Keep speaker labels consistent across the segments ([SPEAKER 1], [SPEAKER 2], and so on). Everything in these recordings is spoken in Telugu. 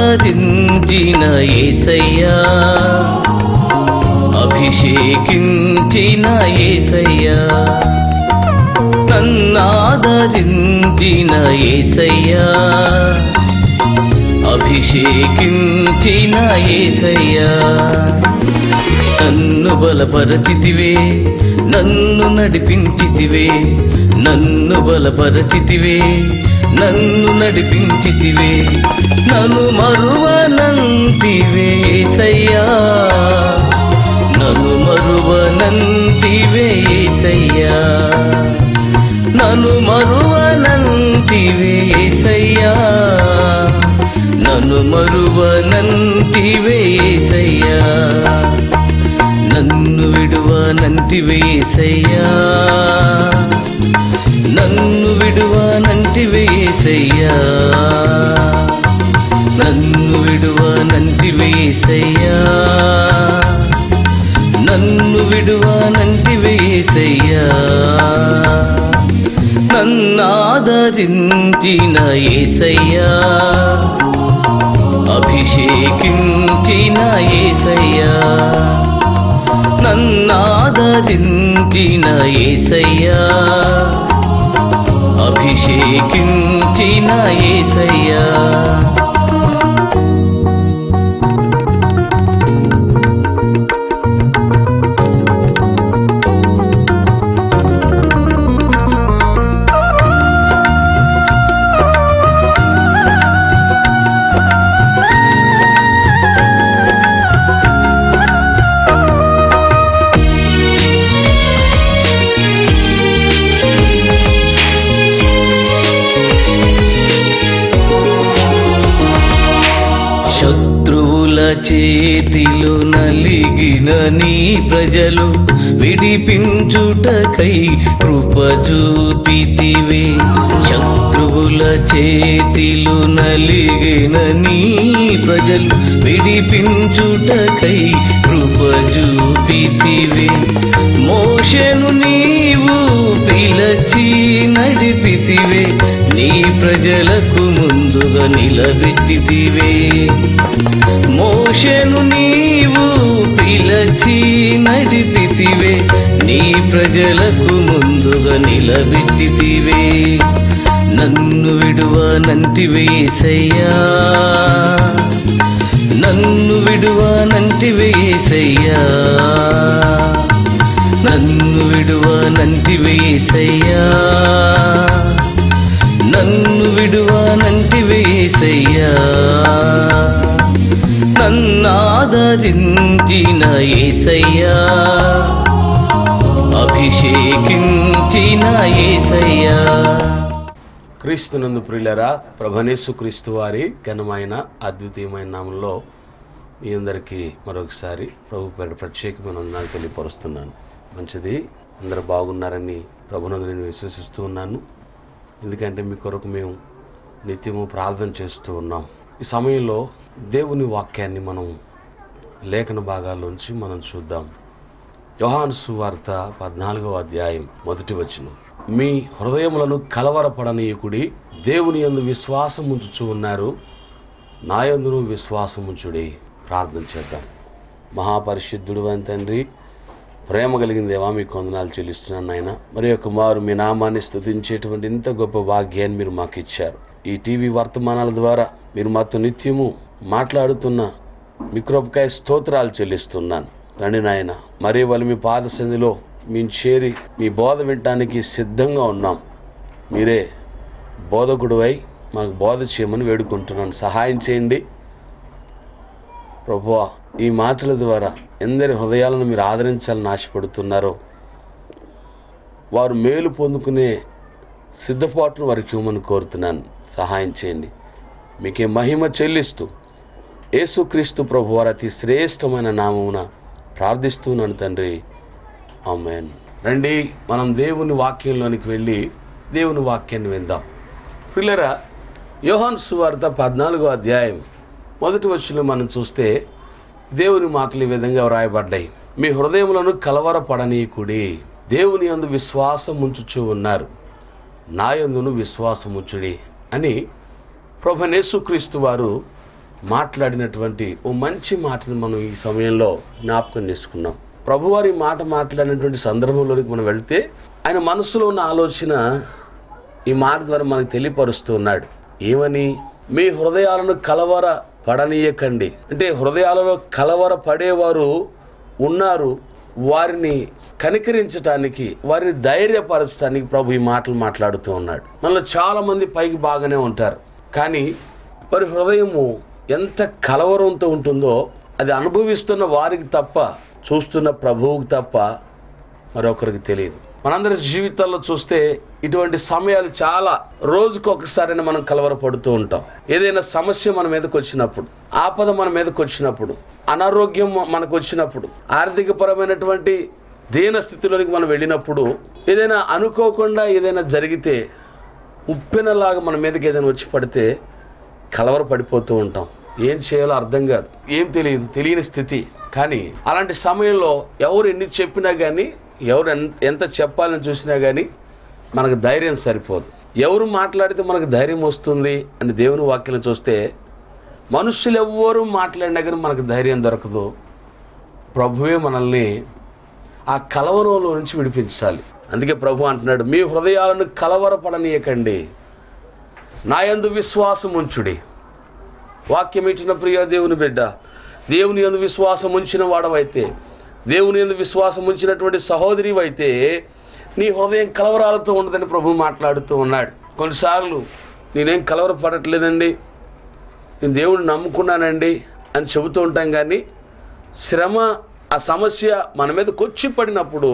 [SPEAKER 1] నన్నాదరించిన ఏసయ్యా అభిషేకించిన ఏసయ్యా నన్నాదరించిన ఏసయ్యా అభిషేకించిన ఏసయ్యా నన్ను బలపరచితివే నన్ను నడిపించితివే నన్ను బలపరచితివే నన్ను నడిపించితివే నన్ను మరువనంతివే ఏసయ్యా నన్ను మరువనంతివే ఏసయ్యా నన్ను మరువనంతివే ఏసయ్యా నన్ను మరువనంతివే ఏసయ్యా నన్ను విడువనంటివే ఏసయ్యా నన్ను విడువనంటివే ఏసయ్యా నన్ను విడువనంటివే ఏసయ్యా నన్ను విడువనంటివే ఏసయ్యా నన్నాదరించిన ఏసయ్యా అభిషేకించిన ఏసయ్యా నన్నాదరించిన ఏసయ్యా అభిషేకించిన ఏసయ్యా శత్రువుల చేతిలో నలిగిన నీ ప్రజలు విడిపించుటకై కృప చూపితివే శత్రువుల చేతిలో నలిగిన నీ ప్రజలు విడిపించుటకై కృప చూపితివే మోషను నీవు పిలచి నడిపితివే నీ ప్రజలకు ముందుగా నిలబెట్టితివే మోషను నీవు పిలచి నడిపితివే నీ ప్రజలకు ముందుగా నిలబెట్టితివే నన్ను విడువనంటివే సయ్యా నన్ను విడువనంటివే సయ్యా నన్ను విడువనంటివే సయ్యా నన్ను విడువనంటివే సయ్యా నన్నాదరించిన ఏసయ్యా అభిషేకించిన ఏసయ్యా
[SPEAKER 2] క్రీస్తునందు ప్రియులరా ప్రభనేసు క్రీస్తు వారి ఘనమైన అద్వితీయమైన నామంలో మీ అందరికీ మరొకసారి ప్రభు పేరు ప్రత్యేకమైన వందనాలు తెలియపరుస్తున్నాను మంచిది అందరూ బాగున్నారని ప్రభునందు నేను విశ్వసిస్తూ ఉన్నాను ఎందుకంటే మీ కొరకు మేము నిత్యము ప్రార్థన చేస్తూ ఉన్నాం ఈ సమయంలో దేవుని వాక్యాన్ని మనం లేఖన భాగాల్లోంచి మనం చూద్దాం యోహాను సువార్త పద్నాలుగవ అధ్యాయం మొదటి వచనం మీ హృదయములను కలవరపడనీయకుడి దేవుని యందు విశ్వాసం ఉంచుచు ఉన్నారు నా యందును విశ్వాసం ఉంచుడి ప్రార్థన చేద్దాం మహాపరిశుద్ధుడు అని తండ్రి ప్రేమ కలిగిన దేవా మీకు వందనాలు చెల్లిస్తున్నాను నాయన మరి యొక్క మారు మీ నామాన్ని స్తుతించేటువంటి ఇంత గొప్ప భాగ్యాన్ని మీరు మాకు ఇచ్చారు ఈ టీవీ వర్తమానాల ద్వారా మీరు మాతో నిత్యము మాట్లాడుతున్న మిక్రోపకాయ స్తోత్రాలు చెల్లిస్తున్నాను రండి నాయన మరి వాళ్ళు మీ పాద సన్నిధిలో మేము చేరి మీ బోధ వినటానికి సిద్ధంగా ఉన్నాం మీరే బోధకుడువై మాకు బోధ చేయమని వేడుకుంటున్నాను సహాయం చేయండి ప్రభువా ఈ మాటల ద్వారా ఎందరి హృదయాలను మీరు ఆదరించాలని ఆశపడుతున్నారో వారు మేలు పొందుకునే సిద్ధపాటును వారికి ఇవ్వమని కోరుతున్నాను సహాయం చేయండి మీకే మహిమ చెల్లిస్తూ యేసుక్రీస్తు ప్రభు వారి అతి శ్రేష్టమైన నామమున ప్రార్థిస్తున్నాను తండ్రి ఆమెన్ రండి మనం దేవుని వాక్యంలోనికి వెళ్ళి దేవుని వాక్యాన్ని విందాం పిల్లరా యోహాన్ సువార్త పద్నాలుగో అధ్యాయం మొదటి వచ్చులో మనం చూస్తే దేవుని మాటలు ఈ విధంగా వ్రాయబడ్డాయి మీ హృదయములను కలవరపడనీయకుడి దేవుని యందు విశ్వాసం ఉంచుచూ ఉన్నారు నా యందును విశ్వాసం ఉంచుడి అని ప్రభనేసుక్రీస్తు వారు మాట్లాడినటువంటి ఓ మంచి మాటని మనం ఈ సమయంలో జ్ఞాపకం చేసుకున్నాం ప్రభువారి మాట మాట్లాడినటువంటి సందర్భంలోనికి మనం వెళ్తే ఆయన మనసులో ఉన్న ఆలోచన ఈ మాట ద్వారా మనకు తెలియపరుస్తూ ఉన్నాడు ఏమని మీ హృదయాలను కలవర పడనీయకండి అంటే హృదయాలలో కలవర పడేవారు ఉన్నారు వారిని కనికరించటానికి వారిని ధైర్యపరచడానికి ప్రభు ఈ మాటలు మాట్లాడుతూ ఉన్నాడు మనలో చాలా మంది పైకి బాగానే ఉంటారు కానీ వారి హృదయము ఎంత కలవరంతో ఉంటుందో అది అనుభవిస్తున్న వారికి తప్ప చూస్తున్న ప్రభువుకి తప్ప మరొకరికి తెలియదు మనందరి జీవితాల్లో చూస్తే ఇటువంటి సమయాలు చాలా రోజుకు ఒకసారైనా మనం కలవరపడుతూ ఉంటాం ఏదైనా సమస్య మన మీదకి వచ్చినప్పుడు ఆపద మన మీదకి వచ్చినప్పుడు అనారోగ్యం మనకు వచ్చినప్పుడు ఆర్థికపరమైనటువంటి దీన స్థితిలోనికి మనం వెళ్ళినప్పుడు ఏదైనా అనుకోకుండా ఏదైనా జరిగితే ఉప్పెనలాగా మన మీదకి ఏదైనా వచ్చి పడితే కలవర పడిపోతూ ఉంటాం ఏం చేయాలో అర్థం కాదు ఏం తెలియదు తెలియని స్థితి కానీ అలాంటి సమయంలో ఎవరు ఎన్ని చెప్పినా కానీ ఎవరు ఎన్- ఎంత చెప్పాలని చూసినా కానీ మనకు ధైర్యం సరిపోదు ఎవరు మాట్లాడితే మనకు ధైర్యం వస్తుంది అని దేవుని వాక్యం చూస్తే మనుషులు ఎవ్వరూ మాట్లాడినా కానీ మనకు ధైర్యం దొరకదు ప్రభువే మనల్ని ఆ కలవరంలో నుంచి విడిపించాలి అందుకే ప్రభు అంటున్నాడు మీ హృదయాలను కలవరపడనీయకండి నా యందు విశ్వాసం ఉంచుడి వాక్యం ఇచ్చిన ప్రియ దేవుని బిడ్డ దేవుని యందు విశ్వాసం ఉంచిన వాడవైతే దేవుని యందు విశ్వాసం ఉంచినటువంటి సహోదరివైతే నీ హృదయం కలవరాలతో ఉండదని ప్రభు మాట్లాడుతూ ఉన్నాడు కొన్నిసార్లు నేనేం కలవరపడట్లేదండి నేను దేవుడిని నమ్ముకున్నానండి అని చెబుతూ ఉంటాం కానీ శ్రమ ఆ సమస్య మన మీదకి వచ్చి పడినప్పుడు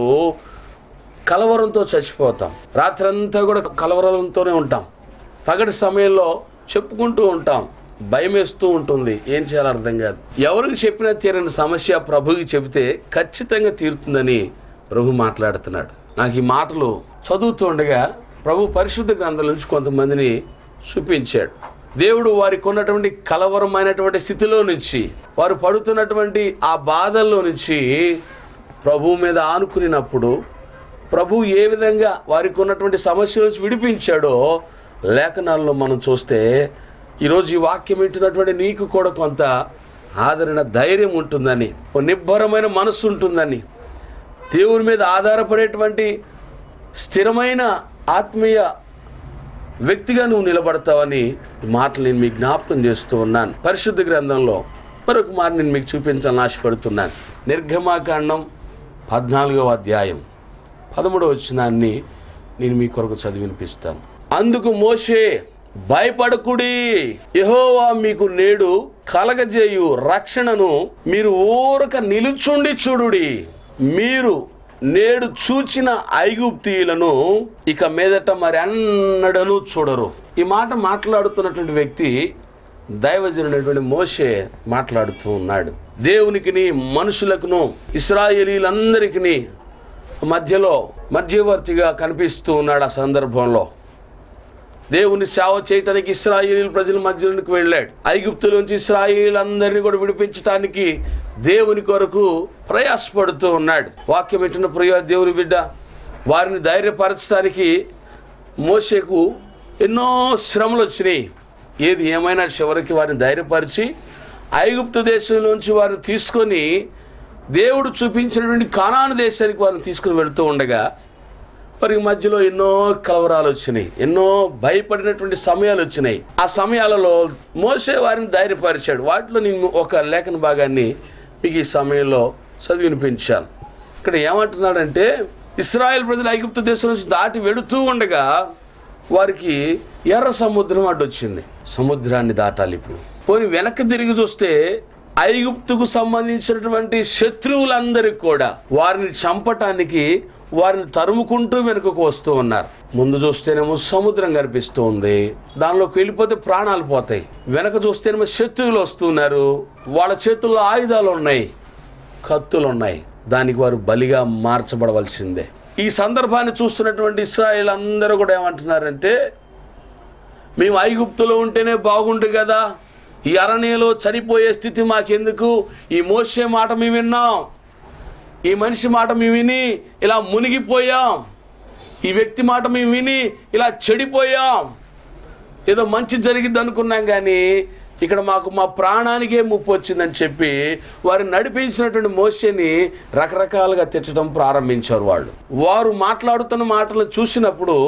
[SPEAKER 2] కలవరంతో చచ్చిపోతాం రాత్రంతా కూడా కలవరంతోనే ఉంటాం పగటి సమయంలో చెప్పుకుంటూ ఉంటాం భయం వేస్తూ ఉంటుంది ఏం చేయాలో అర్థం కాదు ఎవరికి చెప్పినా తీరని సమస్య ప్రభుకి చెబితే ఖచ్చితంగా తీరుతుందని ప్రభు మాట్లాడుతున్నాడు నాకు ఈ మాటలు చదువుతూ ఉండగా ప్రభు పరిశుద్ధ గ్రంథం నుంచి కొంతమందిని చూపించాడు దేవుడు వారికి ఉన్నటువంటి కలవరమైనటువంటి స్థితిలో నుంచి వారు పడుతున్నటువంటి ఆ బాధల్లో నుంచి ప్రభువు మీద ఆనుకునినప్పుడు ప్రభు ఏ విధంగా వారికి ఉన్నటువంటి సమస్యల నుంచి విడిపించాడో లేఖనాల్లో మనం చూస్తే ఈరోజు ఈ వాక్యం వింటున్నటువంటి నీకు కూడా కొంత ఆదరణ ధైర్యం ఉంటుందని ఓ నిబ్బరమైన మనస్సు ఉంటుందని దేవుని మీద ఆధారపడేటువంటి స్థిరమైన ఆత్మీయ వ్యక్తిగా నువ్వు నిలబడతావని ఈ మాటలు నేను మీకు జ్ఞాపకం చేస్తూ ఉన్నాను పరిశుద్ధ గ్రంథంలో మరొక మాట నేను మీకు చూపించాలని ఆశపడుతున్నాను నిర్గమాకాండం పద్నాలుగవ అధ్యాయం పదమూడవ వచనాన్ని నేను మీ కొరకు చదివి వినిపిస్తాను అందుకు మోషే భయపడకుడి యెహోవా మీకు నేడు కలగజేయు రక్షణను మీరు ఊరక నిలుచుండి చూడుడి మీరు నేడు చూచిన ఐగుప్తీయులను ఇక మీదట మరి అన్నడను చూడరు ఈ మాట మాట్లాడుతున్నటువంటి వ్యక్తి దైవజనుడైనటువంటి మోషే మాట్లాడుతూ ఉన్నాడు దేవునికిని మనుషులకును ఇస్రాయేలీలందరికీ మధ్యలో మధ్యవర్తిగా కనిపిస్తూ ఉన్నాడు ఆ సందర్భంలో దేవుని సేవ చేయటానికి ఇస్రాయేల్ ప్రజల మధ్యలోకి వెళ్ళాడు ఐగుప్తులోంచి ఇస్రాయేల్ అందరినీ కూడా విడిపించటానికి దేవుని కొరకు ప్రయాసపడుతూ ఉన్నాడు వాక్యం పెట్టిన ప్రియ దేవుని బిడ్డ వారిని ధైర్యపరచడానికి మోషేకు ఎన్నో శ్రమలు వచ్చినాయి ఏది ఏమైనా చివరికి వారిని ధైర్యపరిచి ఐగుప్తు దేశంలోంచి వారిని తీసుకొని దేవుడు చూపించినటువంటి కానాను దేశానికి వారిని తీసుకుని వెళుతూ ఉండగా వారికి మధ్యలో ఎన్నో కలవరాలు వచ్చినాయి ఎన్నో భయపడినటువంటి సమయాలు వచ్చినాయి ఆ సమయాలలో మోసే వారిని ధైర్యపరిచాడు వాటిలో నేను ఒక లేఖన భాగాన్ని మీకు ఈ సమయంలో చదివి వినిపించాను ఇక్కడ ఏమంటున్నాడంటే ఇస్రాయేల్ ప్రజలు ఐగుప్తు దేశం నుంచి దాటి వెళుతూ ఉండగా వారికి ఎర్ర సముద్రం అడ్డొచ్చింది సముద్రాన్ని దాటాలి ఇప్పుడు పోనీ వెనక్కి తిరిగి చూస్తే ఐగుప్తుకు సంబంధించినటువంటి శత్రువులందరికీ కూడా వారిని చంపటానికి వారిని తరుముకుంటూ వెనుకకు వస్తూ ఉన్నారు ముందు చూస్తేనేమో సముద్రం కనిపిస్తూ ఉంది దానిలోకి వెళ్ళిపోతే ప్రాణాలు పోతాయి వెనక చూస్తేనేమో శత్రువులు వస్తున్నారు వాళ్ళ చేతుల్లో ఆయుధాలు ఉన్నాయి కత్తులు ఉన్నాయి దానికి వారు బలిగా మార్చబడవలసిందే ఈ సందర్భాన్ని చూస్తున్నటువంటి ఇస్రాయేల్ అందరూ కూడా ఏమంటున్నారంటే మేము ఐగుప్తులో ఉంటేనే బాగుండు కదా ఈ అరణ్యలో చనిపోయే స్థితి మాకెందుకు ఈ మోసే మాట మేము విన్నాం ఈ మనిషి మాట మేము విని ఇలా మునిగిపోయాం ఈ వ్యక్తి మాట మేము విని ఇలా చెడిపోయాం ఏదో మంచి జరిగిద్ది అనుకున్నాం కానీ ఇక్కడ మాకు మా ప్రాణానికే ముప్పు వచ్చిందని చెప్పి వారిని నడిపించినటువంటి మోషని రకరకాలుగా తిట్టడం ప్రారంభించారు వాళ్ళు వారు మాట్లాడుతున్న మాటలు చూసినప్పుడు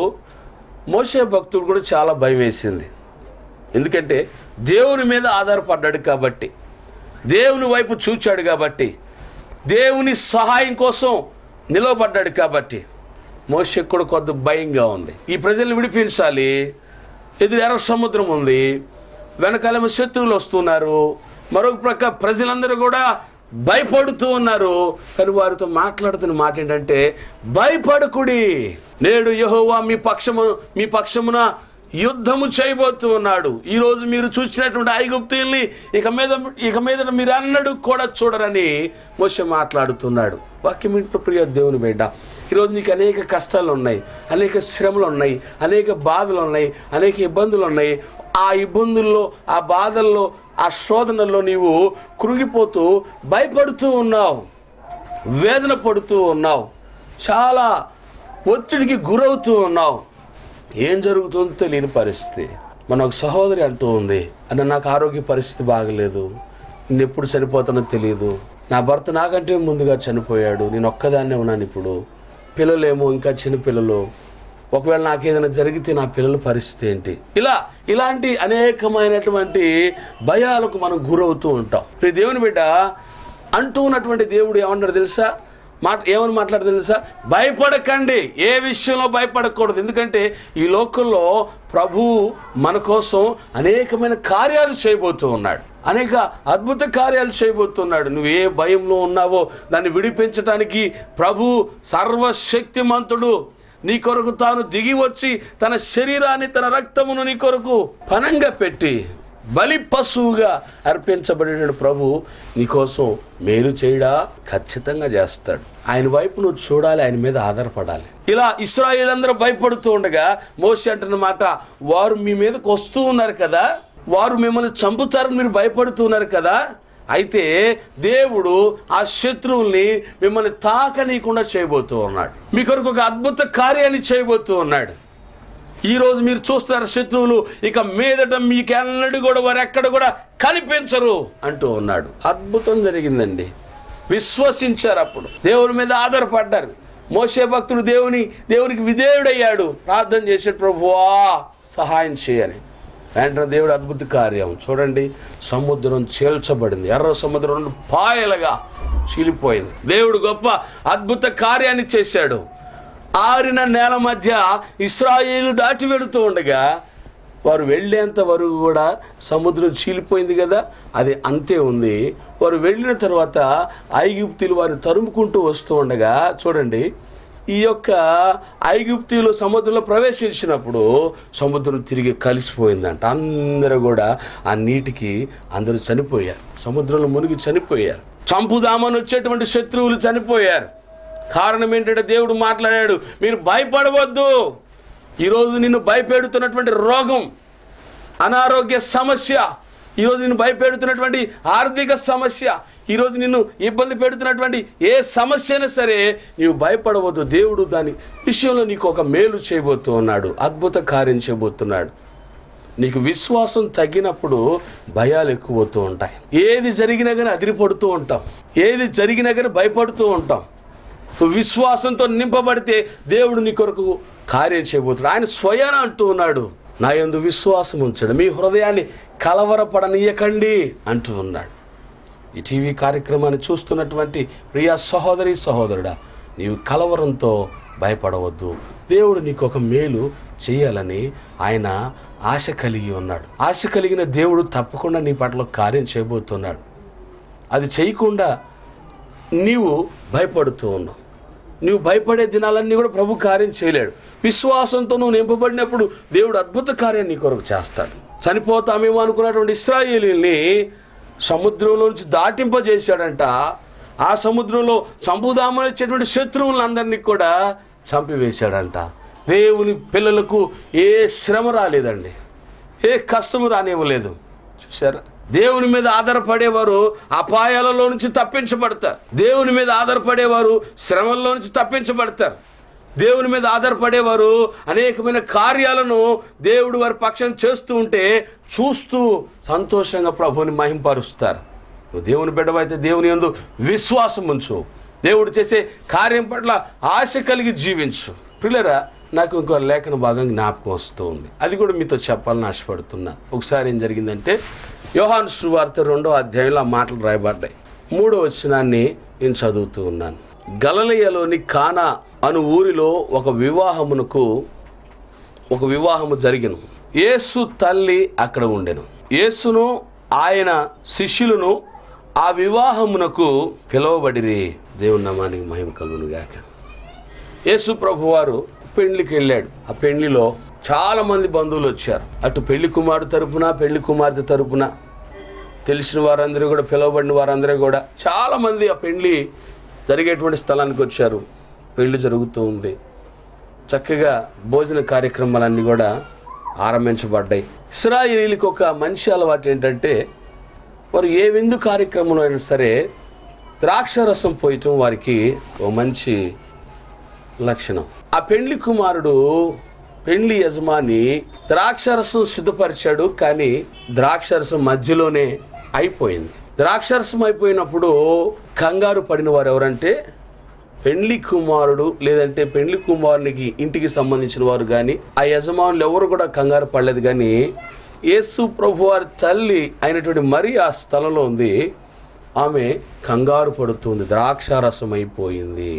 [SPEAKER 2] మోషే భక్తుడు కూడా చాలా భయం వేసింది ఎందుకంటే దేవుని మీద ఆధారపడ్డాడు కాబట్టి దేవుని వైపు చూచాడు కాబట్టి దేవుని సహాయం కోసం నిలవబడ్డాడు కాబట్టి మోషే కూడా కొద్ది భయంగా ఉంది ఈ ప్రజల్ని విడిపించాలి ఎదురు ఎర్ర సముద్రం ఉంది వెనకాలేమో శత్రువులు వస్తున్నారు మరొక ప్రక్క ప్రజలందరూ కూడా భయపడుతూ ఉన్నారు కానీ వారితో మాట్లాడుతున్న మాట ఏంటంటే భయపడకుడి నేడు యెహోవా మీ పక్షము మీ పక్షమున యుద్ధము చేయబోతూ ఉన్నాడు ఈ రోజు మీరు చూసినటువంటి ఐగుప్తుల్ని ఇక మీద ఇక మీద మీరు అన్నడు కూడా చూడరని మోస మాట్లాడుతున్నాడు వాక్యం ఇంట్లో ప్రియ దేవుని బిడ్డ ఈరోజు నీకు అనేక కష్టాలు ఉన్నాయి అనేక శ్రమలు ఉన్నాయి అనేక బాధలు ఉన్నాయి అనేక ఇబ్బందులు ఉన్నాయి ఆ ఇబ్బందుల్లో ఆ బాధల్లో ఆ శోధనల్లో నీవు కృంగిపోతూ భయపడుతూ ఉన్నావు వేదన పడుతూ ఉన్నావు చాలా ఒత్తిడికి గురవుతూ ఉన్నావు ఏం జరుగుతుందో తెలియని పరిస్థితి మన ఒక సహోదరి అంటూ ఉంది అన్న నాకు ఆరోగ్య పరిస్థితి బాగలేదు నేను ఎప్పుడు చనిపోతానో తెలియదు నా భర్త నాకంటే ముందుగా చనిపోయాడు నేను ఒక్కదాన్నే ఉన్నాను ఇప్పుడు పిల్లలేమో ఇంకా చిన్న పిల్లలు ఒకవేళ నాకేదైనా జరిగితే నా పిల్లల పరిస్థితి ఏంటి ఇలా ఇలాంటి అనేకమైనటువంటి భయాలకు మనం గురవుతూ ఉంటాం ఇప్పుడు దేవుని బిడ్డ అంటూ ఉన్నటువంటి దేవుడు ఏమన్నాడు తెలుసా మాట ఏమని మాట్లాడు తెలుసా భయపడకండి ఏ విషయంలో భయపడకూడదు ఎందుకంటే ఈ లోకంలో ప్రభు మన కోసం అనేకమైన కార్యాలు చేయబోతూ ఉన్నాడు అనేక అద్భుత కార్యాలు చేయబోతున్నాడు నువ్వు ఏ భయంలో ఉన్నావో దాన్ని విడిపించడానికి ప్రభు సర్వశక్తిమంతుడు నీ కొరకు తాను దిగి వచ్చి తన శరీరాన్ని తన రక్తమును నీ కొరకు పనంగా పెట్టి బలి పశువుగా అర్పించబడిన ప్రభు నీకోసం మేలు చేయడా ఖచ్చితంగా చేస్తాడు ఆయన వైపు నువ్వు చూడాలి ఆయన మీద ఆధారపడాలి ఇలా ఇస్రాయేల్ అందరూ భయపడుతూ ఉండగా మోసి అంటున్న మాట వారు మీ మీదకి వస్తూ ఉన్నారు కదా వారు మిమ్మల్ని చంపుతారని మీరు భయపడుతూ ఉన్నారు కదా అయితే దేవుడు ఆ శత్రువుల్ని మిమ్మల్ని తాకనీయకుండా చేయబోతూ ఉన్నాడు మీ కొరకు ఒక అద్భుత కార్యాన్ని చేయబోతూ ఉన్నాడు ఈ రోజు మీరు చూస్తున్నారు శత్రువులు ఇక మీదట మీకెన్నడూ కూడా వారు ఎక్కడ కూడా కనిపించరు అంటూ ఉన్నాడు అద్భుతం జరిగిందండి విశ్వసించారు అప్పుడు దేవుని మీద ఆధారపడ్డారు మోసే భక్తుడు దేవుని దేవునికి విధేయుడయ్యాడు ప్రార్థన చేసే ప్రభువా సహాయం చేయని వెంటనే దేవుడు అద్భుత కార్యం చూడండి సముద్రం చీల్చబడింది ఎర్ర సముద్రం రెండు పాయలుగా చీలిపోయింది దేవుడు గొప్ప అద్భుత కార్యాన్ని చేశాడు ఆరిన నేల మధ్య ఇస్రాయేలు దాటి వెళుతూ ఉండగా వారు వెళ్ళేంత వరకు కూడా సముద్రం చీలిపోయింది కదా అది అంతే ఉంది వారు వెళ్ళిన తర్వాత ఐగుప్తులు వారిని తరుముకుంటూ వస్తూ ఉండగా చూడండి ఈ యొక్క ఐగుప్తులు సముద్రంలో ప్రవేశించినప్పుడు సముద్రం తిరిగి కలిసిపోయిందంట అందరూ కూడా ఆ నీటికి అందరూ చనిపోయారు సముద్రంలో మునిగి చనిపోయారు చంపుదామని వచ్చేటువంటి శత్రువులు చనిపోయారు కారణం ఏంటంటే దేవుడు మాట్లాడాడు మీరు భయపడవద్దు ఈరోజు నిన్ను భయపెడుతున్నటువంటి రోగం అనారోగ్య సమస్య ఈరోజు నిన్ను భయపెడుతున్నటువంటి ఆర్థిక సమస్య ఈరోజు నిన్ను ఇబ్బంది పెడుతున్నటువంటి ఏ సమస్య అయినా సరే నీవు భయపడవద్దు దేవుడు దాని విషయంలో నీకు ఒక మేలు చేయబోతూ ఉన్నాడు అద్భుత కార్యం చేయబోతున్నాడు నీకు విశ్వాసం తగ్గినప్పుడు భయాలు ఎక్కువవుతూ ఉంటాయి ఏది జరిగినా కానీ అదిరిపడుతూ ఉంటాం ఏది జరిగినా కానీ భయపడుతూ ఉంటాం నువ్వు విశ్వాసంతో నింపబడితే దేవుడు నీ కొరకు కార్యం చేయబోతున్నాడు ఆయన స్వయాన అంటూ ఉన్నాడు నా యందు విశ్వాసం ఉంచడు మీ హృదయాన్ని కలవరపడనీయకండి అంటూ ఉన్నాడు ఈ టీవీ కార్యక్రమాన్ని చూస్తున్నటువంటి ప్రియా సహోదరి సహోదరుడా నీవు కలవరంతో భయపడవద్దు దేవుడు నీకు ఒక మేలు చేయాలని ఆయన ఆశ కలిగి ఉన్నాడు ఆశ కలిగిన దేవుడు తప్పకుండా నీ పట్ల కార్యం చేయబోతున్నాడు అది చేయకుండా నీవు భయపడుతూ ఉన్నావు నువ్వు భయపడే దినాలన్నీ కూడా ప్రభు కార్యం చేయలేడు విశ్వాసంతో నువ్వు నింపబడినప్పుడు దేవుడు అద్భుత కార్యం నీ కొరకు చేస్తాడు చనిపోతామేమో అనుకున్నటువంటి ఇస్రాయేలీల్ని సముద్రంలోంచి దాటింపజేశాడంట ఆ సముద్రంలో చంపుదామని వచ్చేటువంటి శత్రువులందరినీ కూడా చంపివేశాడంట దేవుని పిల్లలకు ఏ శ్రమ రాలేదండి ఏ కష్టము రానివ్వలేదు చూసారా దేవుని మీద ఆధారపడేవారు అపాయాలలో నుంచి తప్పించబడతారు దేవుని మీద ఆధారపడేవారు శ్రమల్లో నుంచి తప్పించబడతారు దేవుని మీద ఆధారపడేవారు అనేకమైన కార్యాలను దేవుడు వారి పక్షం చేస్తూ ఉంటే చూస్తూ సంతోషంగా ప్రభువుని మహింపరుస్తారు నువ్వు దేవుని బిడ్డవైతే దేవుని యందు విశ్వాసం ఉంచు దేవుడు చేసే కార్యం పట్ల ఆశ కలిగి జీవించు పిల్లరా నాకు ఇంకో లేఖన భాగం జ్ఞాపకం వస్తూ ఉంది అది కూడా మీతో చెప్పాలని ఆశపడుతున్నా ఒకసారి ఏం జరిగిందంటే యోహాను సువార్త రెండో అధ్యాయంలో ఆ మాటలు రాయబడ్డాయి మూడో వచనాన్ని నేను చదువుతూ ఉన్నాను గలలయలోని కానా అను ఊరిలో ఒక వివాహమునకు ఒక వివాహము జరిగను యేసు తల్లి అక్కడ ఉండెను యేసును ఆయన శిష్యులను ఆ వివాహమునకు పిలువబడిరి దేవుని నామానికి మహిమ కలుగును గాక యేసు ప్రభువారు పెళ్లికి వెళ్ళాడు ఆ పెళ్లిలో చాలా మంది బంధువులు వచ్చారు అటు పెళ్లి కుమారుడు తరపున పెళ్లి కుమార్తె తరపున తెలిసిన వారందరూ కూడా పిలువబడిన వారందరూ కూడా చాలా మంది ఆ పెళ్లి జరిగేటువంటి స్థలానికి వచ్చారు పెళ్లి జరుగుతూ ఉంది చక్కగా భోజన కార్యక్రమాలన్నీ కూడా ఆరంభించబడ్డాయి ఇస్రాయేలీలకు ఒక మంచి అలవాటు ఏంటంటే వారు ఏ విందు కార్యక్రమంలో అయినా సరే ద్రాక్షరసం పోయటం వారికి ఓ మంచి లక్షణం ఆ పెండ్లి కుమారుడు పెండ్లి యజమాని ద్రాక్షరసం సిద్ధపరిచాడు కానీ ద్రాక్షరసం మధ్యలోనే అయిపోయింది ద్రాక్షరసం అయిపోయినప్పుడు కంగారు పడిన వారు ఎవరంటే పెండ్లి కుమారుడు లేదంటే పెండ్లి కుమారునికి ఇంటికి సంబంధించిన వారు కానీ ఆ యజమానులు ఎవరు కూడా కంగారు పడలేదు కానీ యేసు ప్రభు వారి తల్లి అయినటువంటి మరి ఆ స్థలంలో ఉంది ఆమె కంగారు పడుతుంది ద్రాక్షారసం అయిపోయింది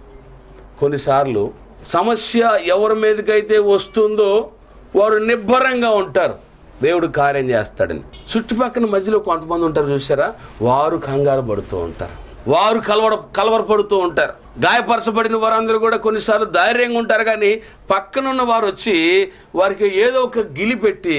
[SPEAKER 2] కొన్నిసార్లు సమస్య ఎవరి మీదకైతే వస్తుందో వారు నిబ్బరంగా ఉంటారు దేవుడు కార్యం చేస్తాడని చుట్టుపక్కల మధ్యలో కొంతమంది ఉంటారు చూసారా వారు కంగారు పడుతూ ఉంటారు వారు కలవర కలవరపడుతూ ఉంటారు గాయపరచబడిన వారందరూ కూడా కొన్నిసార్లు ధైర్యంగా ఉంటారు కానీ పక్కనున్న వారు వచ్చి వారికి ఏదో ఒక గిలి పెట్టి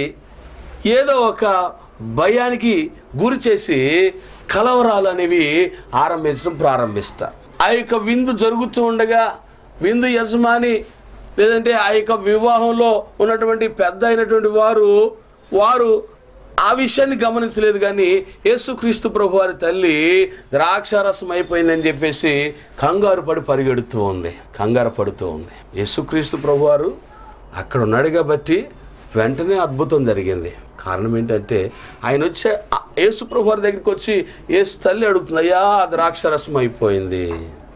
[SPEAKER 2] ఏదో ఒక భయానికి గురి చేసి కలవరాలు అనేవి ఆరంభించడం ప్రారంభిస్తారు ఆ యొక్క విందు జరుగుతూ ఉండగా విందు యజమాని లేదంటే ఆ యొక్క వివాహంలో ఉన్నటువంటి పెద్ద అయినటువంటి వారు వారు ఆ విషయాన్ని గమనించలేదు కానీ యేసుక్రీస్తు ప్రభు వారి తల్లి ద్రాక్షారసం అయిపోయిందని చెప్పేసి కంగారు పడి పరిగెడుతూ ఉంది కంగారు పడుతూ ఉంది యేసుక్రీస్తు ప్రభు వారు అక్కడ ఉన్నాడు కాబట్టి వెంటనే అద్భుతం జరిగింది కారణం ఏంటంటే ఆయన వచ్చే ఆ యేసు ప్రభు వారి దగ్గరికి వచ్చి యేసు తల్లి అడుగుతుంది అయ్యా ఆ ద్రాక్షరసం అయిపోయింది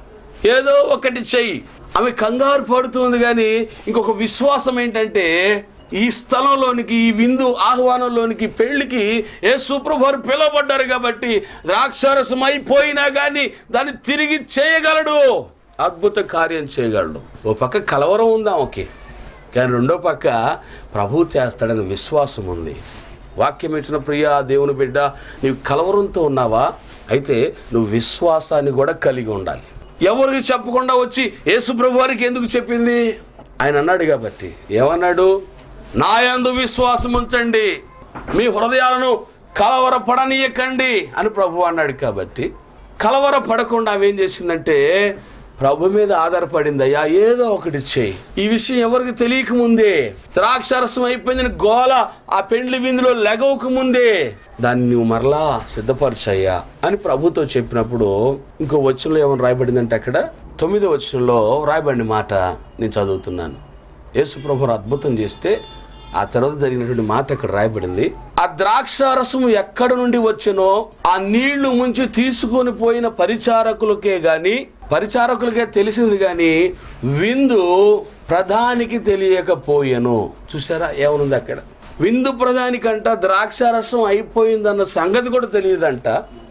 [SPEAKER 2] ఏదో ఒకటి చెయ్యి ఆమె కంగారు పడుతుంది కానీ ఇంకొక విశ్వాసం ఏంటంటే ఈ స్థలంలోనికి ఈ విందు ఆహ్వానంలోనికి పెళ్లికి ఏ వారు పిలువబడ్డారు కాబట్టి ద్రాక్షారసం అయిపోయినా కానీ దాన్ని తిరిగి చేయగలడు అద్భుత కార్యం చేయగలడు ఓ పక్క కలవరం ఉందా ఓకే కానీ రెండో పక్క ప్రభు చేస్తాడని విశ్వాసం ఉంది వాక్యం ఇచ్చిన ప్రియా దేవుని బిడ్డ నీవు కలవరంతో ఉన్నావా అయితే నువ్వు విశ్వాసాన్ని కూడా కలిగి ఉండాలి ఎవరికి చెప్పకుండా వచ్చి యేసు ప్రభు వారికి ఎందుకు చెప్పింది ఆయన అన్నాడు కాబట్టి ఏమన్నాడు నా యందు విశ్వాసం ఉంచండి మీ హృదయాలను కలవరపడనీయకండి అని ప్రభు అన్నాడు కాబట్టి కలవర పడకుండా ఆమె ఏం చేసిందంటే ప్రభు మీద ఆధారపడింది అయ్యా ఏదో ఒకటి చేయి ఈ విషయం ఎవరికి తెలియక ముందే ద్రాక్షరసం అయిపోయిందని గోల ఆ పెండ్లి విందులో లెగవక ముందే దాన్ని నువ్వు మరలా సిద్ధపరచయ్యా అని ప్రభుతో చెప్పినప్పుడు ఇంకో వచనంలో ఏమైనా రాయబడిందంటే అక్కడ తొమ్మిదో వచనంలో రాయబడిన మాట నేను చదువుతున్నాను యేసు ప్రభు అద్భుతం చేస్తే ఆ తర్వాత జరిగినటువంటి మాట అక్కడ రాయబడింది ఆ ద్రాక్షారసం ఎక్కడ నుండి వచ్చెనో ఆ నీళ్లు ముంచి తీసుకొని పోయిన పరిచారకులకే గాని పరిచారకులకే తెలిసింది గాని విందు ప్రధానికి తెలియకపోయెను చూసారా ఏమనుంది అక్కడ విందు ప్రధానికంట ద్రాక్షారసం అయిపోయిందన్న సంగతి కూడా తెలియదంట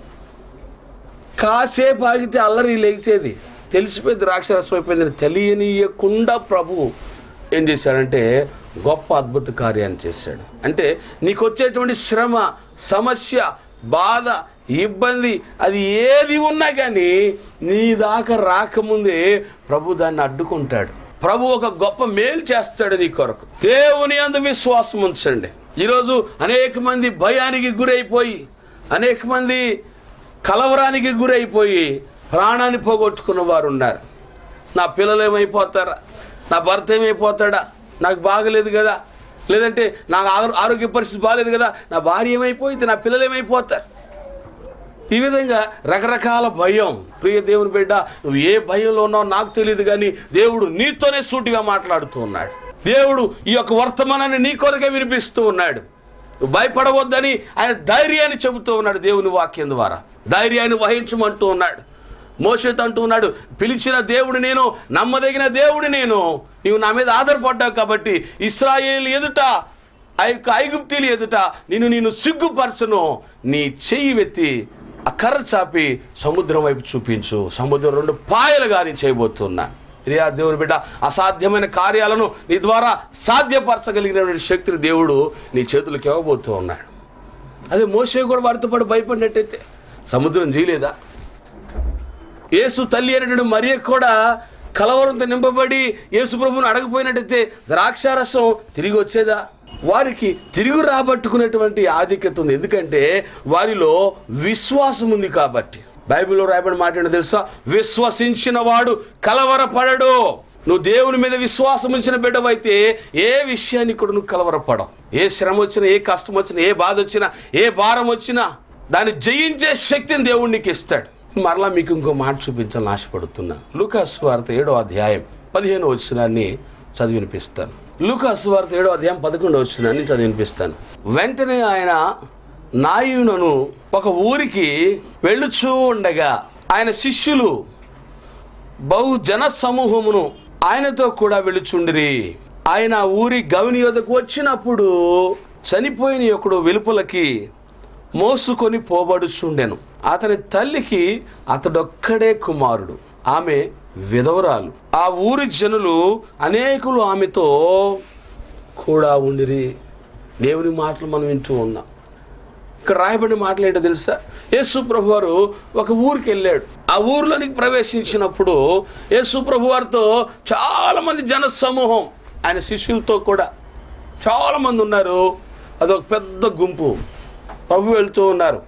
[SPEAKER 2] కాసేపు ఆగితే అల్లరి లేచేది తెలిసిపోయి ద్రాక్షరసం అయిపోయిందని తెలియనీయకుండా ప్రభు ఏం చేశాడంటే గొప్ప అద్భుత కార్యాన్ని చేశాడు అంటే నీకు వచ్చేటువంటి శ్రమ సమస్య బాధ ఇబ్బంది అది ఏది ఉన్నా కానీ నీ దాకా రాకముందే ప్రభు దాన్ని అడ్డుకుంటాడు ప్రభు ఒక గొప్ప మేలు చేస్తాడు నీ కొరకు దేవుని అందు విశ్వాసం ఉంచండి ఈరోజు అనేక మంది భయానికి గురైపోయి అనేక మంది కలవరానికి గురైపోయి ప్రాణాన్ని పోగొట్టుకున్న వారు ఉన్నారు నా పిల్లలు ఏమైపోతారా నా భర్త ఏమైపోతాడా నాకు బాగలేదు కదా లేదంటే నాకు ఆరో- ఆరోగ్య పరిస్థితి బాగలేదు కదా నా భార్య ఏమైపోయింది నా పిల్లలు ఏమైపోతారు ఈ విధంగా రకరకాల భయం ప్రియ దేవుని బిడ్డ నువ్వు ఏ భయంలో ఉన్నావు నాకు తెలియదు కానీ దేవుడు నీతోనే సూటిగా మాట్లాడుతూ ఉన్నాడు దేవుడు ఈ యొక్క వర్తమానాన్ని నీ కొరకే వినిపిస్తూ ఉన్నాడు నువ్వు భయపడవద్దని ఆయన ధైర్యాన్ని చెబుతూ ఉన్నాడు దేవుని వాక్యం ద్వారా ధైర్యాన్ని వహించమంటూ ఉన్నాడు మోషేత్ అంటూ ఉన్నాడు పిలిచిన దేవుడు నేను నమ్మదగిన దేవుడు నేను నీవు నా మీద ఆధారపడ్డావు కాబట్టి ఇస్రాయేల్ ఎదుట ఆ యొక్క ఐగుప్తీలు ఎదుట నేను నేను సిగ్గుపరచను నీ చెయ్యి వెత్తి ఆ కర్ర చాపి సముద్రం వైపు చూపించు సముద్రం రెండు పాయలుగా నేను చేయబోతున్నా ప్రియా దేవుని బిడ్డ అసాధ్యమైన కార్యాలను నీ ద్వారా సాధ్యపరచగలిగినటువంటి శక్తిని దేవుడు నీ చేతులకు ఇవ్వబోతూ ఉన్నాడు అదే మోసే కూడా వారితో పాటు భయపడినట్టయితే సముద్రం చేయలేదా యేసు తల్లి అనేటువంటి మరియ కూడా కలవరంతో నింపబడి యేసు ప్రభువును అడగపోయినట్టయితే ద్రాక్షారసం తిరిగి వచ్చేదా వారికి తిరిగి రాబట్టుకునేటువంటి ఆధిక్యత ఉంది ఎందుకంటే వారిలో విశ్వాసం ఉంది కాబట్టి బైబిల్లో రాయబడి మాట ఏంటో తెలుసా విశ్వసించిన వాడు కలవరపడడు నువ్వు దేవుని మీద విశ్వాసం ఉంచిన బిడ్డవైతే ఏ విషయాన్ని కూడా నువ్వు కలవరపడవు ఏ శ్రమ వచ్చినా ఏ కష్టం వచ్చినా ఏ బాధ వచ్చినా ఏ భారం వచ్చినా దాన్ని జయించే శక్తిని దేవుడు నీకు ఇస్తాడు మరలా మీకు ఇంకో మాట చూపించాలని ఆశపడుతున్నా లూకాస్ వార్త ఏడో అధ్యాయం పదిహేను వచ్చినాన్ని చదివినిపిస్తాను లూకాస్ వార్త ఏడో అధ్యాయం పదకొండో వచ్చినాన్ని చదివినిపిస్తాను వెంటనే ఆయన నాయునను ఒక ఊరికి వెళ్ళుచూ ఉండగా ఆయన శిష్యులు బహు జన సమూహమును ఆయనతో కూడా వెళుచుండిరి ఆయన ఆ ఊరి గవిని యొద్దకు వచ్చినప్పుడు చనిపోయిన ఒకడు వెలుపలకి మోసుకొని పోబడుచుండెను అతని తల్లికి అతడొక్కడే కుమారుడు ఆమె విధవరాలు ఆ ఊరి జనులు అనేకులు ఆమెతో కూడా ఉండిరి దేవుని మాటలు మనం వింటూ ఉన్నాం ఇక్కడ రాయబడిన మాటలు ఏంటో తెలుసా యేసు ప్రభు వారు ఒక ఊరికి వెళ్ళాడు ఆ ఊరిలోనికి ప్రవేశించినప్పుడు యేసు ప్రభు వారితో చాలా మంది జన సమూహం ఆయన శిష్యులతో కూడా చాలా మంది ఉన్నారు అదొక పెద్ద గుంపు ప్రభు వెళ్తూ ఉన్నారు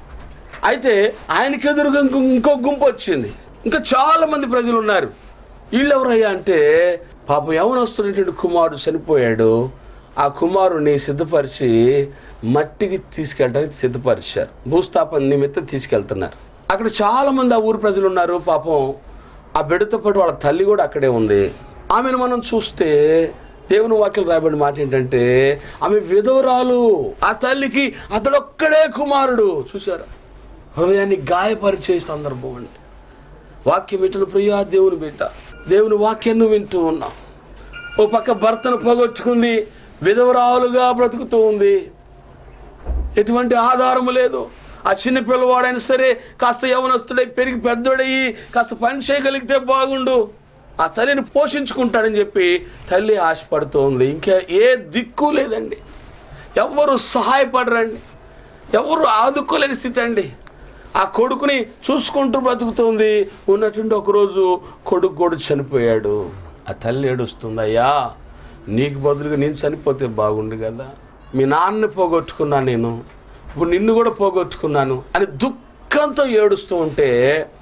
[SPEAKER 2] అయితే ఆయనకి ఎదురుగా ఇంకో ఇంకో గుంపు వచ్చింది ఇంకా చాలా మంది ప్రజలు ఉన్నారు వీళ్ళు ఎవరయ్యా అంటే పాప యవనస్తున్నటువంటి కుమారుడు చనిపోయాడు ఆ కుమారుని సిద్ధపరిచి మట్టికి తీసుకెళ్ళడానికి సిద్ధపరిచారు భూస్థాపన నిమిత్తం తీసుకెళ్తున్నారు అక్కడ చాలా మంది ఆ ఊరు ప్రజలు ఉన్నారు పాపం ఆ బిడ్డతో పాటు వాళ్ళ తల్లి కూడా అక్కడే ఉంది ఆమెను మనం చూస్తే దేవుని వాక్యం రాయబడిన మాట ఏంటంటే ఆమె విధవరాలు ఆ తల్లికి అతడొక్కడే కుమారుడు చూసారా హృదయాన్ని గాయపరిచే సందర్భం అండి వాక్యం వింటున్న ప్రియా దేవుని బిడ్డ దేవుని వాక్యాన్ని వింటూ ఉన్నాం ఓ పక్క భర్తను పోగొట్టుకుంది విధవరాలుగా బ్రతుకుతూ ఉంది ఎటువంటి ఆధారము లేదు ఆ చిన్న పిల్లవాడైనా సరే కాస్త యవనస్తుడై పెరిగి పెద్దోడయ్యి కాస్త పని చేయగలిగితే బాగుండు ఆ తల్లిని పోషించుకుంటాడని చెప్పి తల్లి ఆశపడుతోంది ఇంకా ఏ దిక్కు లేదండి ఎవరు సహాయపడరండి ఎవరు ఆదుకోలేని స్థితి అండి ఆ కొడుకుని చూసుకుంటూ బ్రతుకుతుంది ఉన్నటువంటి ఒకరోజు కొడుకు కూడా చనిపోయాడు ఆ తల్లి ఏడుస్తుంది అయ్యా నీకు బదులుగా నేను చనిపోతే బాగుండు కదా మీ నాన్నని పోగొట్టుకున్నాను నేను ఇప్పుడు నిన్ను కూడా పోగొట్టుకున్నాను అని దుఃఖంతో ఏడుస్తూ ఉంటే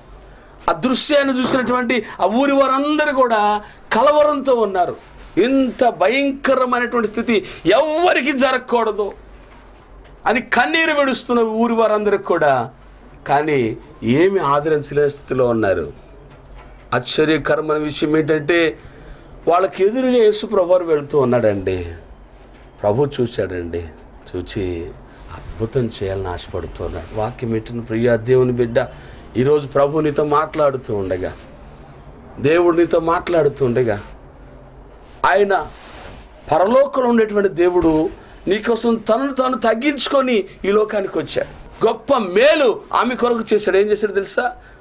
[SPEAKER 2] ఆ దృశ్యాన్ని చూసినటువంటి ఆ ఊరి వారందరూ కూడా కలవరంతో ఉన్నారు ఇంత భయంకరమైనటువంటి స్థితి ఎవ్వరికి జరగకూడదు అని కన్నీరు విడుస్తున్న ఊరి వారందరికి కూడా కానీ ఏమి ఆదరించలేని స్థితిలో ఉన్నారు ఆశ్చర్యకరమైన విషయం ఏంటంటే వాళ్ళకి ఎదురుగా యేసు ప్రభువారు వెళుతూ ఉన్నాడండి ప్రభు చూశాడండి చూచి అద్భుతం చేయాలని ఆశపడుతున్నాడు వాక్యం పెట్టిన ప్రియ దేవుని బిడ్డ ఈరోజు ప్రభు నీతో మాట్లాడుతూ ఉండగా దేవుడు నీతో మాట్లాడుతూ ఉండగా ఆయన పరలోకంలో ఉండేటువంటి దేవుడు నీకోసం తనను తాను తగ్గించుకొని ఈ లోకానికి వచ్చాడు గొప్ప మేలు ఆమె కొరకు చేశాడు ఏం చేశాడు తెలుసా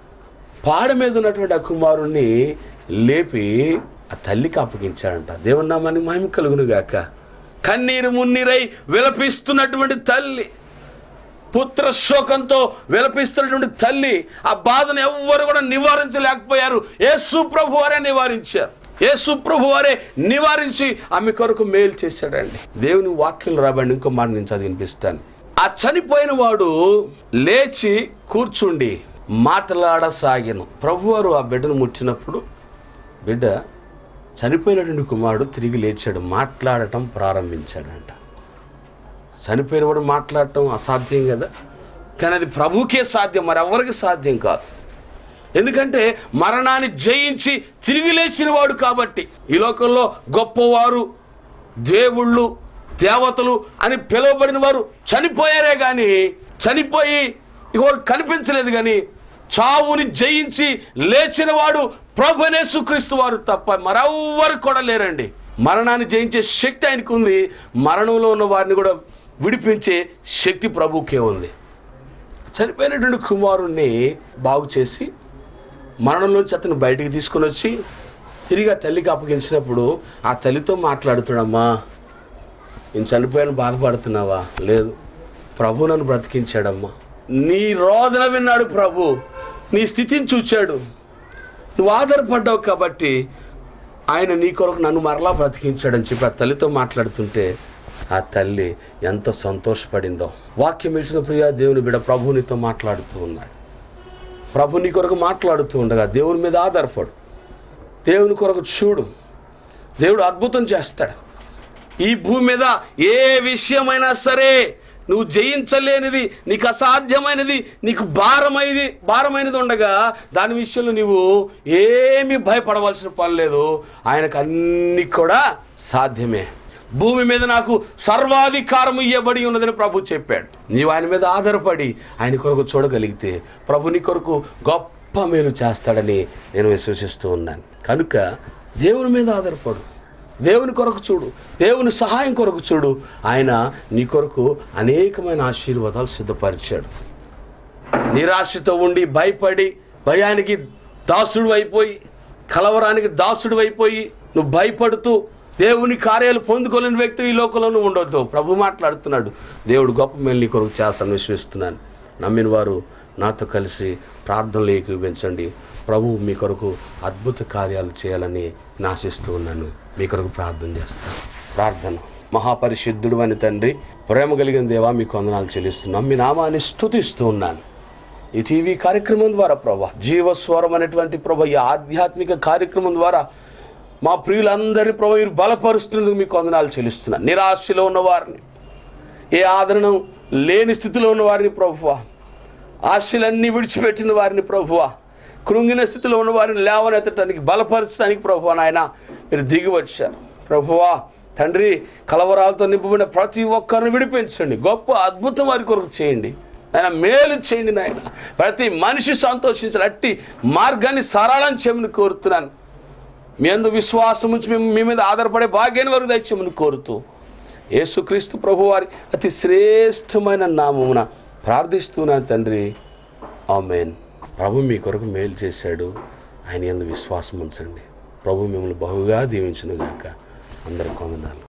[SPEAKER 2] పాడ మీద ఉన్నటువంటి ఆ కుమారుణ్ణి లేపి ఆ తల్లికి అప్పగించాడంట దేవుని నామానికి మహిమ కలుగును గాక కన్నీరు మున్నీరై విలపిస్తున్నటువంటి తల్లి పుత్ర శోకంతో విలపిస్తున్నటువంటి తల్లి ఆ బాధను ఎవ్వరు కూడా నివారించలేకపోయారు యేసు ప్రభు వారే నివారించారు యేసు ప్రభు వారే నివారించి ఆమె కొరకు మేలు చేశాడండి దేవుని వాక్యం రాబండి ఇంకో మాట నేను చదివినిపిస్తాను ఆ చనిపోయిన వాడు లేచి కూర్చుండి మాటలాడసాగాను ప్రభువారు ఆ బిడ్డను ముట్టినప్పుడు బిడ్డ చనిపోయినటువంటి కుమారుడు తిరిగి లేచాడు మాట్లాడటం ప్రారంభించాడంట చనిపోయినవాడు మాట్లాడటం అసాధ్యం కదా కానీ అది ప్రభువుకే సాధ్యం మరెవరికి సాధ్యం కాదు ఎందుకంటే మరణాన్ని జయించి తిరిగి లేచిన వాడు కాబట్టి ఈ లోకంలో గొప్పవారు దేవుళ్ళు దేవతలు అని పిలువబడిన వారు చనిపోయారే కానీ చనిపోయి ఇవాళ కనిపించలేదు కానీ చావుని జయించి లేచిన వాడు ప్రభునేసు క్రీస్తు వారు తప్ప మరెవ్వరు కూడా లేరండి మరణాన్ని జయించే శక్తి ఆయనకు ఉంది మరణంలో ఉన్న వారిని కూడా విడిపించే శక్తి ప్రభుకే ఉంది చనిపోయినటువంటి కుమారుణ్ణి బాగు చేసి మరణంలోంచి అతను బయటికి తీసుకొని వచ్చి తిరిగి ఆ తల్లికి అప్పగించినప్పుడు ఆ తల్లితో మాట్లాడుతున్నామ్మా నేను చనిపోయాను బాధపడుతున్నావా లేదు ప్రభు నన్ను బ్రతికించాడమ్మా నీ రోదన విన్నాడు ప్రభు నీ స్థితిని చూచాడు నువ్వు ఆధారపడ్డావు కాబట్టి ఆయన నీ కొరకు నన్ను మరలా బ్రతికించాడని చెప్పి ఆ తల్లితో మాట్లాడుతుంటే ఆ తల్లి ఎంత సంతోషపడిందో వాక్యం ఇచ్చిన ప్రియా దేవుని బిడ ప్రభు నీతో మాట్లాడుతూ ఉన్నాడు ప్రభు నీ కొరకు మాట్లాడుతూ ఉండగా దేవుని మీద ఆధారపడు దేవుని కొరకు చూడు దేవుడు అద్భుతం చేస్తాడు ఈ భూమి మీద ఏ విషయమైనా సరే నువ్వు జయించలేనిది నీకు అసాధ్యమైనది నీకు భారమైనది భారమైనది ఉండగా దాని విషయంలో నీవు ఏమీ భయపడవలసిన పని లేదు ఆయనకు అన్ని కూడా సాధ్యమే భూమి మీద నాకు సర్వాధికారం ఇవ్వబడి ఉన్నదని ప్రభు చెప్పాడు నీవు ఆయన మీద ఆధారపడి ఆయన కొరకు చూడగలిగితే ప్రభు నీ కొరకు గొప్ప మేలు చేస్తాడని నేను విశ్వసిస్తూ ఉన్నాను కనుక దేవుని మీద ఆధారపడు దేవుని కొరకు చూడు దేవుని సహాయం కొరకు చూడు ఆయన నీ కొరకు అనేకమైన ఆశీర్వాదాలు సిద్ధపరిచాడు నిరాశతో ఉండి భయపడి భయానికి దాసుడు అయిపోయి కలవరానికి దాసుడు అయిపోయి నువ్వు భయపడుతూ దేవుని కార్యాలు పొందుకోలేని వ్యక్తి ఈ లోకంలో నువ్వు ఉండొద్దు ప్రభు మాట్లాడుతున్నాడు దేవుడు గొప్ప మేలు నీ కొరకు చేస్తాను విశ్వసిస్తున్నాను నమ్మిన వారు నాతో కలిసి ప్రార్థనలు ఏకీవించండి ప్రభు మీ కొరకు అద్భుత కార్యాలు చేయాలని నాశిస్తూ ఉన్నాను మీ కొరకు ప్రార్థన చేస్తాను ప్రార్థన మహాపరిశుద్ధుడు అని తండ్రి ప్రేమ కలిగిన దేవా మీకు వందనాలు చెల్లిస్తున్నాం మీ నామాన్ని స్తుతిస్తూ ఉన్నాను ఈ టీవీ కార్యక్రమం ద్వారా ప్రభా జీవస్వరం అనేటువంటి ప్రభా ఈ ఆధ్యాత్మిక కార్యక్రమం ద్వారా మా ప్రియులందరి ప్రభు మీరు బలపరుస్తున్నందుకు మీకు వందనాలు చెల్లిస్తున్నాను నిరాశలో ఉన్న వారిని ఏ ఆదరణ లేని స్థితిలో ఉన్న వారిని ప్రభువా ఆశలన్నీ విడిచిపెట్టిన వారిని ప్రభువా కృంగిన స్థితిలో ఉన్న వారిని లేవనెత్తడానికి బలపరచడానికి ప్రభువా నాయన మీరు దిగి వచ్చారు ప్రభువా తండ్రి కలవరాలతో నింపబడిన ప్రతి ఒక్కరిని విడిపించండి గొప్ప అద్భుతం వారి కొరకు చేయండి ఆయన మేలు చేయండి నాయన ప్రతి మనిషి సంతోషించాలి అట్టి మార్గాన్ని సరళం చేయమని కోరుతున్నాను మీ అందు విశ్వాసం ఉంచి మేము మీ మీద ఆధారపడే భాగ్యాన్ని వరకు దయచేయమని కోరుతూ యేసుక్రీస్తు ప్రభు వారి అతి శ్రేష్టమైన నామమున ప్రార్థిస్తున్నాను తండ్రి ఆమెన్ ప్రభు మీ కొరకు మేలు చేశాడు ఆయన ఎందు విశ్వాసం ఉంచండి ప్రభు మిమ్మల్ని బహుగా దీవించును గాక అందరికి వందనాలు